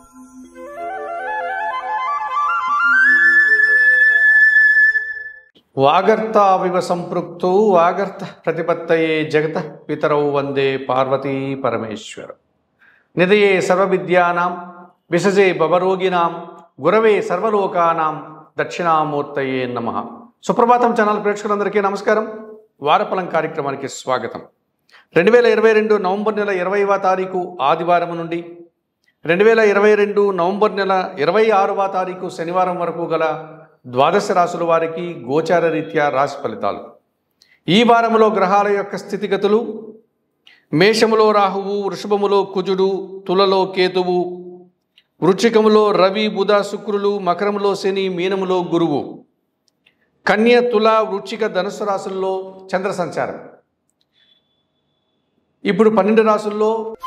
వాగర్తావివ సంపృక్తౌ వాగర్త ప్రతిపత్తయే జగత పితరౌ వందే పార్వతీ పరమేశ్వర నిదయే సర్వవిద్యానాం విసజే భవరోగినాం గురవే సర్వలోకానాం దక్షిణామూర్తయే నమ సుప్రభాతం ఛానల్ ప్రేక్షకులందరికీ నమస్కారం వారఫలం కార్యక్రమానికి స్వాగతం రెండు వేల ఇరవై రెండు నవంబర్ నెల ఇరవైవ తారీఖు ఆదివారం నుండి రెండు వేల ఇరవై రెండు నవంబర్ నెల ఇరవై ఆరవ తారీఖు శనివారం వరకు గల ద్వాదశ రాసుల వారికి గోచార రీత్యా రాశి ఫలితాలు ఈ వారంలో గ్రహాల యొక్క స్థితిగతులు మేషములో రాహువు వృషభములో కుజుడు తులలో కేతువు వృచ్చికములో రవి బుధ శుక్రులు మకరములో శని మీనములో గురువు కన్య తుల వృచ్చిక ధనుసు రాశుల్లో చంద్ర సంచారం ఇప్పుడు పన్నెండు రాసుల్లో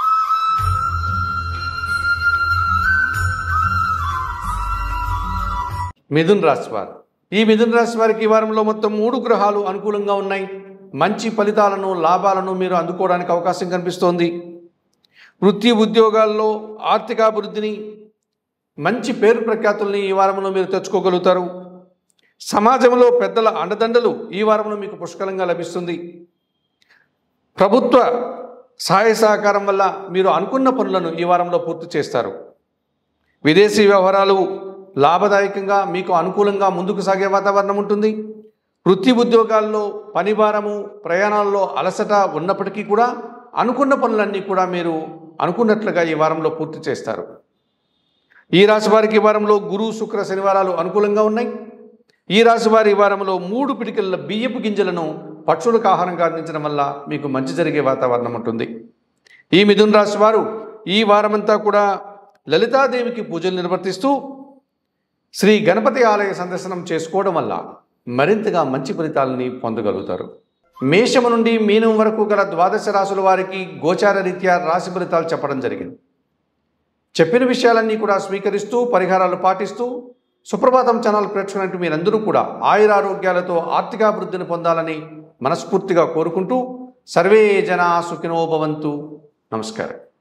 మిథున్ రాశి వారు ఈ మిథున్ రాశి వారికి ఈ వారంలో మొత్తం మూడు గ్రహాలు అనుకూలంగా ఉన్నాయి మంచి ఫలితాలను లాభాలను మీరు అందుకోవడానికి అవకాశం కనిపిస్తోంది వృత్తి ఉద్యోగాల్లో ఆర్థికాభివృద్ధిని మంచి పేరు ప్రఖ్యాతుల్ని ఈ వారంలో మీరు తెచ్చుకోగలుగుతారు సమాజంలో పెద్దల అండదండలు ఈ వారంలో మీకు పుష్కలంగా లభిస్తుంది ప్రభుత్వ సహాయ సహకారం వల్ల మీరు అనుకున్న పనులను ఈ వారంలో పూర్తి చేస్తారు విదేశీ వ్యవహారాలు లాభదాయకంగా మీకు అనుకూలంగా ముందుకు సాగే వాతావరణం ఉంటుంది వృత్తి ఉద్యోగాల్లో పనిభారము ప్రయాణాల్లో అలసట ఉన్నప్పటికీ కూడా అనుకున్న పనులన్నీ కూడా మీరు అనుకున్నట్లుగా ఈ వారంలో పూర్తి చేస్తారు ఈ రాశి వారికి ఈ వారంలో గురు శుక్ర శనివారాలు అనుకూలంగా ఉన్నాయి ఈ రాశి వారి ఈ వారంలో మూడు పిడికిళ్ళ బియ్యపు గింజలను పక్షులకు ఆహారంగా అందించడం వల్ల మీకు మంచి జరిగే వాతావరణం ఉంటుంది ఈ మిథున్ రాశి వారు ఈ వారమంతా కూడా లలితాదేవికి పూజలు నిర్వర్తిస్తూ శ్రీ గణపతి ఆలయ సందర్శనం చేసుకోవడం వల్ల మరింతగా మంచి ఫలితాలని పొందగలుగుతారు మేషము నుండి మీనం వరకు గల ద్వాదశ రాసుల వారికి గోచార రీత్యా రాశి ఫలితాలు చెప్పడం జరిగింది చెప్పిన విషయాలన్నీ కూడా స్వీకరిస్తూ పరిహారాలు పాటిస్తూ సుప్రభాతం ఛానల్ ప్రేక్షకులంటూ మీరందరూ కూడా ఆయురారోగ్యాలతో ఆర్థికాభివృద్ధిని పొందాలని మనస్ఫూర్తిగా కోరుకుంటూ సర్వే జనా సుఖినో భవంతు నమస్కారం